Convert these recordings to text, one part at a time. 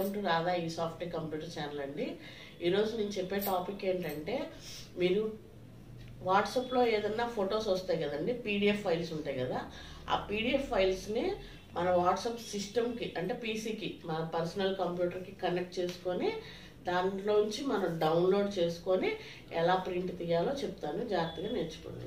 Welcome to Radha ఈ software computer channel అండి ఈరోజు నేను చెప్పే టాపిక్ ఏంటంటే మీరు వాట్సాప్లో ఏదన్నా ఫొటోస్ వస్తాయి కదండి పీడిఎఫ్ ఫైల్స్ ఉంటాయి కదా ఆ పీడిఎఫ్ ఫైల్స్ని మన వాట్సాప్ సిస్టమ్కి అంటే పీసీకి మన పర్సనల్ కంప్యూటర్కి కనెక్ట్ చేసుకొని దాంట్లోంచి మనం డౌన్లోడ్ చేసుకొని ఎలా ప్రింట్ తీయాలో చెప్తాను జాగ్రత్తగా నేర్చుకోండి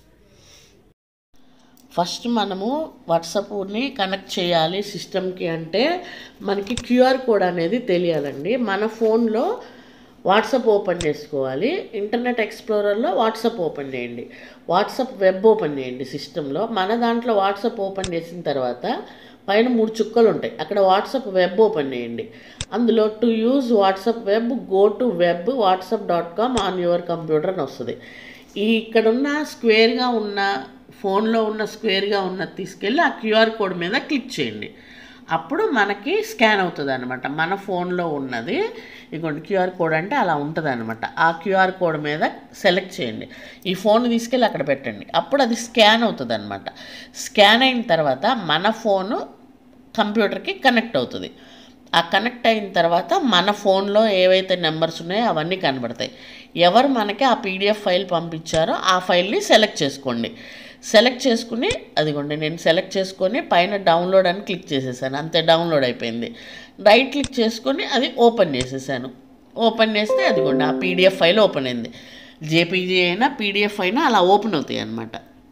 ఫస్ట్ మనము వాట్సాప్ని కనెక్ట్ చేయాలి సిస్టమ్కి అంటే మనకి క్యూఆర్ కోడ్ అనేది తెలియాలండి మన ఫోన్లో వాట్సాప్ ఓపెన్ చేసుకోవాలి ఇంటర్నెట్ ఎక్స్ప్లోరర్లో వాట్సాప్ ఓపెన్ చేయండి వాట్సాప్ వెబ్ ఓపెన్ చేయండి సిస్టంలో మన దాంట్లో వాట్సాప్ ఓపెన్ చేసిన తర్వాత పైన మూడు చుక్కలు ఉంటాయి అక్కడ వాట్సాప్ వెబ్ ఓపెన్ చేయండి అందులో to use WhatsApp web go to web WhatsApp dot com on your computer అని వస్తుంది ఈ ఇక్కడున్న స్క్వేర్గా ఉన్న ఫోన్లో ఉన్న స్క్వేర్గా ఉన్న తీసుకెళ్ళి ఆ క్యూఆర్ కోడ్ మీద క్లిక్ చేయండి అప్పుడు మనకి స్కాన్ అవుతుంది అనమాట మన ఫోన్లో ఉన్నది ఇదిగోండి క్యూఆర్ కోడ్ అంటే అలా ఉంటుంది అనమాట ఆ క్యూఆర్ కోడ్ మీద సెలెక్ట్ చేయండి ఈ ఫోన్ తీసుకెళ్ళి అక్కడ పెట్టండి అప్పుడు అది స్కాన్ అవుతుంది అనమాట స్కాన్ అయిన తర్వాత మన ఫోను కంప్యూటర్కి కనెక్ట్ అవుతుంది ఆ కనెక్ట్ అయిన తర్వాత మన ఫోన్లో ఏవైతే నెంబర్స్ ఉన్నాయో అవన్నీ కనబడతాయి ఎవరు మనకి ఆ పీడిఎఫ్ ఫైల్ పంపించారో ఆ ఫైల్ని సెలెక్ట్ చేసుకోండి సెలెక్ట్ చేసుకుని అదిగోండి నేను సెలెక్ట్ చేసుకొని పైన డౌన్లోడ్ అని క్లిక్ చేసేసాను అంతే డౌన్లోడ్ అయిపోయింది రైట్ క్లిక్ చేసుకొని అది ఓపెన్ చేసేసాను ఓపెన్ చేస్తే అదిగోండి ఆ పీడిఎఫ్ ఫైల్ ఓపెన్ అయింది జేపీజీ అయినా పీడిఎఫ్ అయినా అలా ఓపెన్ అవుతాయి అన్నమాట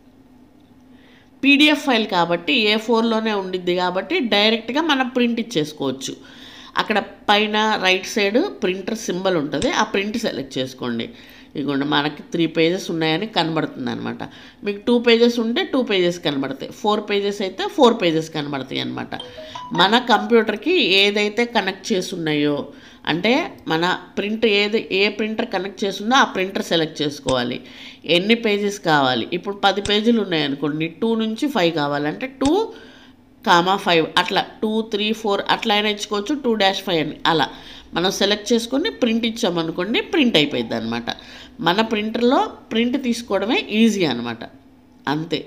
పీడిఎఫ్ ఫైల్ కాబట్టి ఏ ఫోర్లోనే ఉండిద్ది కాబట్టి డైరెక్ట్గా మనం ప్రింట్ ఇచ్చేసుకోవచ్చు అక్కడ పైన రైట్ సైడ్ ప్రింటర్ సింబల్ ఉంటుంది ఆ ప్రింట్ సెలెక్ట్ చేసుకోండి ఇదిగోండి మనకి త్రీ పేజెస్ ఉన్నాయని కనబడుతుంది అనమాట మీకు టూ పేజెస్ ఉంటే టూ పేజెస్ కనబడతాయి ఫోర్ పేజెస్ అయితే ఫోర్ పేజెస్ కనబడతాయి అనమాట మన కంప్యూటర్కి ఏదైతే కనెక్ట్ చేసి ఉన్నాయో అంటే మన ప్రింట్ ఏది ఏ ప్రింటర్ కనెక్ట్ చేస్తుందో ఆ ప్రింటర్ సెలెక్ట్ చేసుకోవాలి ఎన్ని పేజెస్ కావాలి ఇప్పుడు పది పేజీలు ఉన్నాయనుకోండి టూ నుంచి ఫైవ్ కావాలంటే టూ కామా ఫైవ్ అట్లా టూ త్రీ ఫోర్ అట్లా అయినా ఇచ్చుకోవచ్చు టూ డాష్ ఫైవ్ అని అలా మనం సెలెక్ట్ చేసుకొని ప్రింట్ ఇచ్చామనుకోండి ప్రింట్ అయిపోయింది అనమాట మన ప్రింటర్లో ప్రింట్ తీసుకోవడమే ఈజీ అనమాట అంతే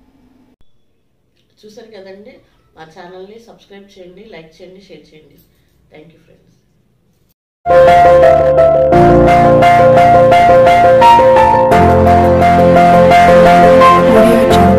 చూసారు కదండి మా ఛానల్ని సబ్స్క్రైబ్ చేయండి లైక్ చేయండి షేర్ చేయండి thank you friends Audio Jungle.